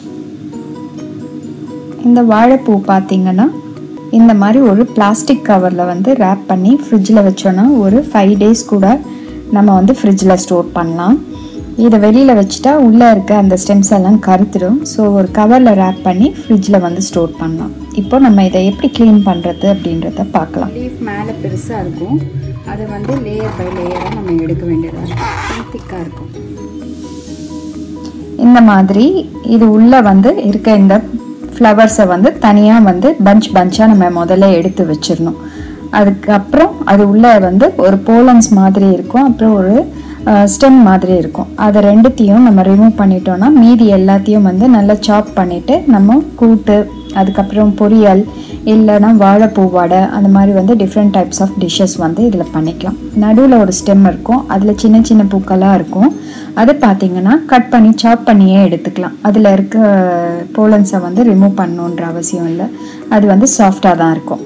இந்த வாழைப்பூ பார்த்தீங்கன்னா இந்த மாதிரி ஒரு பிளாஸ்டிக் கவரில் வந்து ரேப் பண்ணி ஃப்ரிட்ஜில் வச்சோன்னா ஒரு ஃபைவ் டேஸ் கூட நம்ம வந்து ஃப்ரிட்ஜில் ஸ்டோர் பண்ணலாம் இதை வெளியில் வச்சுட்டா உள்ளே இருக்க அந்த ஸ்டெம்ஸ் எல்லாம் கருத்துடும் ஸோ ஒரு கவரில் ரேப் பண்ணி ஃப்ரிட்ஜில் வந்து ஸ்டோர் பண்ணலாம் இப்போ நம்ம இதை எப்படி க்ளீன் பண்ணுறது அப்படின்றத பார்க்கலாம் லீஃப் மேலே பெருசாக இருக்கும் அதை வந்து லேயர் பை லேயராக நம்ம எடுக்க வேண்டியதாக இருக்கும் திக்காக இருக்கும் இந்த மாதிரி இது உள்ளே வந்து இருக்க இந்த ஃப்ளவர்ஸை வந்து தனியாக வந்து பஞ்ச் பஞ்சாக நம்ம முதல்ல எடுத்து வச்சிடணும் அதுக்கப்புறம் அது உள்ளே வந்து ஒரு போலன்ஸ் மாதிரி இருக்கும் அப்புறம் ஒரு ஸ்டெம் மாதிரி இருக்கும் அதை ரெண்டுத்தையும் நம்ம ரிமூவ் பண்ணிட்டோம்னா மீதி எல்லாத்தையும் வந்து நல்லா சாப் பண்ணிவிட்டு நம்ம கூட்டு அதுக்கப்புறம் பொரியல் இல்லைன்னா வாழைப்பூ வடை அந்த மாதிரி வந்து டிஃப்ரெண்ட் டைப்ஸ் ஆஃப் டிஷ்ஷஸ் வந்து இதில் பண்ணிக்கலாம் நடுவில் ஒரு ஸ்டெம் இருக்கும் அதில் சின்ன சின்ன பூக்களாக இருக்கும் அதை பார்த்தீங்கன்னா கட் பண்ணி சாப் பண்ணியே எடுத்துக்கலாம் அதில் இருக்க போலன்ஸை வந்து ரிமூவ் பண்ணணுன்ற அவசியம் இல்லை அது வந்து சாஃப்டாக தான் இருக்கும்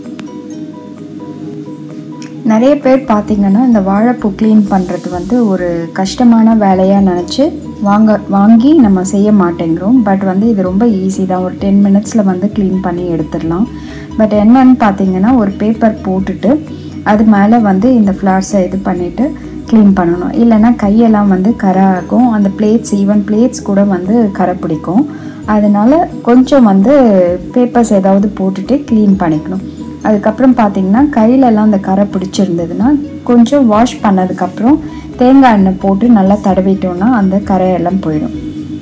நிறைய பேர் பார்த்தீங்கன்னா இந்த வாழைப்பூ க்ளீன் பண்ணுறது வந்து ஒரு கஷ்டமான வேலையாக நினச்சி வாங்க வாங்கி நம்ம செய்ய மாட்டேங்கிறோம் பட் வந்து இது ரொம்ப ஈஸி தான் ஒரு டென் மினிட்ஸில் வந்து க்ளீன் பண்ணி எடுத்துடலாம் பட் என்னன்னு பார்த்தீங்கன்னா ஒரு பேப்பர் போட்டுட்டு அது மேலே வந்து இந்த ஃப்ளார்ஸை இது பண்ணிவிட்டு க்ளீன் பண்ணணும் இல்லைன்னா கையெல்லாம் வந்து கரை ஆகும் அந்த பிளேட்ஸ் ஈவன் பிளேட்ஸ் கூட வந்து கரை பிடிக்கும் அதனால கொஞ்சம் வந்து பேப்பர்ஸ் ஏதாவது போட்டுட்டு க்ளீன் பண்ணிக்கணும் அதுக்கப்புறம் பார்த்தீங்கன்னா கையிலலாம் அந்த கரை பிடிச்சிருந்ததுன்னா கொஞ்சம் வாஷ் பண்ணதுக்கப்புறம் தேங்காய் எண்ணெய் போட்டு நல்லா தடவிட்டோம்னா அந்த கரையெல்லாம் போயிடும்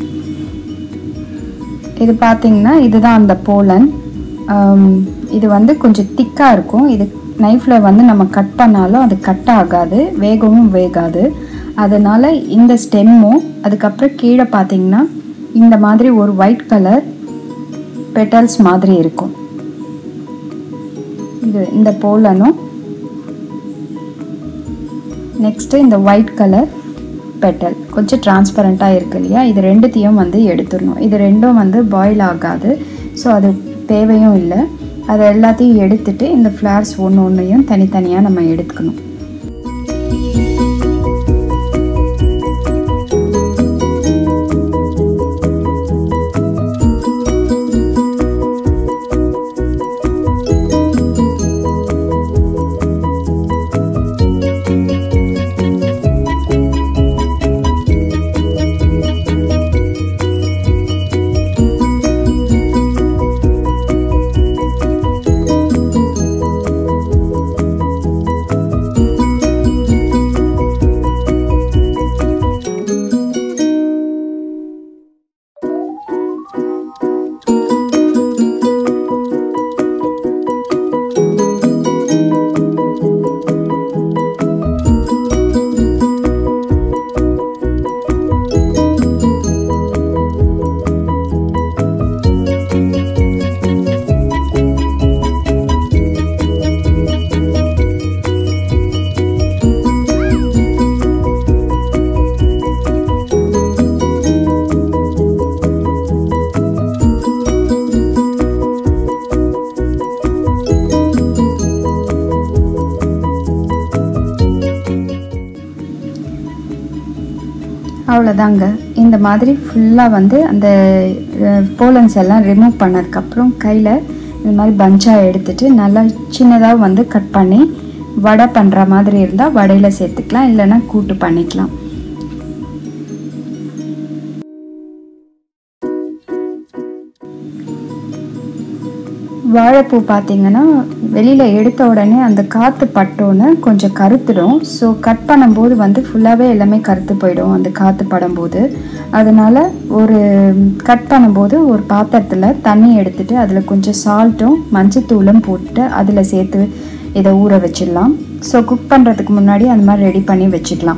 இது பார்த்தீங்கன்னா இதுதான் அந்த போலன் இது வந்து கொஞ்சம் திக்காக இருக்கும் இது நைஃப்பில் வந்து நம்ம கட் பண்ணாலும் அது கட் ஆகாது வேகவும் வேகாது அதனால் இந்த ஸ்டெம்மும் அதுக்கப்புறம் கீழே பார்த்தீங்கன்னா இந்த மாதிரி ஒரு ஒயிட் கலர் பெட்டல்ஸ் மாதிரி இருக்கும் இது இந்த போலனும் நெக்ஸ்ட்டு இந்த ஒயிட் கலர் பெட்டல் கொஞ்சம் டிரான்ஸ்பரண்ட்டாக இருக்கு இல்லையா இது ரெண்டுத்தையும் வந்து எடுத்துடணும் இது ரெண்டும் வந்து பாயில் ஆகாது ஸோ அது தேவையும் இல்லை அதை எல்லாத்தையும் எடுத்துட்டு இந்த ஃப்ளார்ஸ் ஒன்று ஒன்றையும் தனித்தனியாக நம்ம எடுத்துக்கணும் அவ்வளோதாங்க இந்த மாதிரி ஃபுல்லாக வந்து அந்த போலன்ஸ் எல்லாம் ரிமூவ் பண்ணதுக்கப்புறம் கையில் இந்த மாதிரி பஞ்சாக எடுத்துட்டு நல்லா சின்னதாக வந்து கட் பண்ணி வடை பண்ணுற மாதிரி இருந்தால் வடையில் சேர்த்துக்கலாம் இல்லைன்னா கூட்டு பண்ணிக்கலாம் வாழைப்பூ பார்த்தீங்கன்னா வெளியில் எடுத்த உடனே அந்த காற்று பட்டோன்னு கொஞ்சம் கருத்துடும் ஸோ கட் பண்ணும்போது வந்து ஃபுல்லாகவே எல்லாமே கருத்து போயிடும் அந்த காற்று படும்போது அதனால் ஒரு கட் பண்ணும்போது ஒரு பாத்திரத்தில் தண்ணி எடுத்துட்டு அதில் கொஞ்சம் சால்ட்டும் மஞ்சத்தூளும் போட்டு அதில் சேர்த்து இதை ஊற வச்சிடலாம் ஸோ குக் பண்ணுறதுக்கு முன்னாடி அந்த மாதிரி ரெடி பண்ணி வச்சுக்கலாம்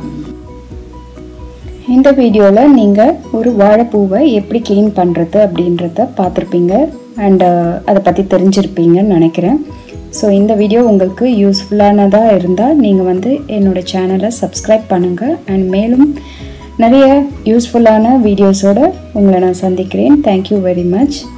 இந்த வீடியோவில் நீங்கள் ஒரு வாழைப்பூவை எப்படி க்ளீன் பண்ணுறது அப்படின்றத பார்த்துருப்பீங்க அண்ட் அதை பற்றி தெரிஞ்சிருப்பீங்கன்னு நினைக்கிறேன் ஸோ இந்த வீடியோ உங்களுக்கு யூஸ்ஃபுல்லானதாக இருந்தால் நீங்கள் வந்து என்னோடய சேனலை சப்ஸ்கிரைப் பண்ணுங்கள் அண்ட் மேலும் நிறைய யூஸ்ஃபுல்லான வீடியோஸோடு உங்களை நான் சந்திக்கிறேன் தேங்க்யூ வெரி மச்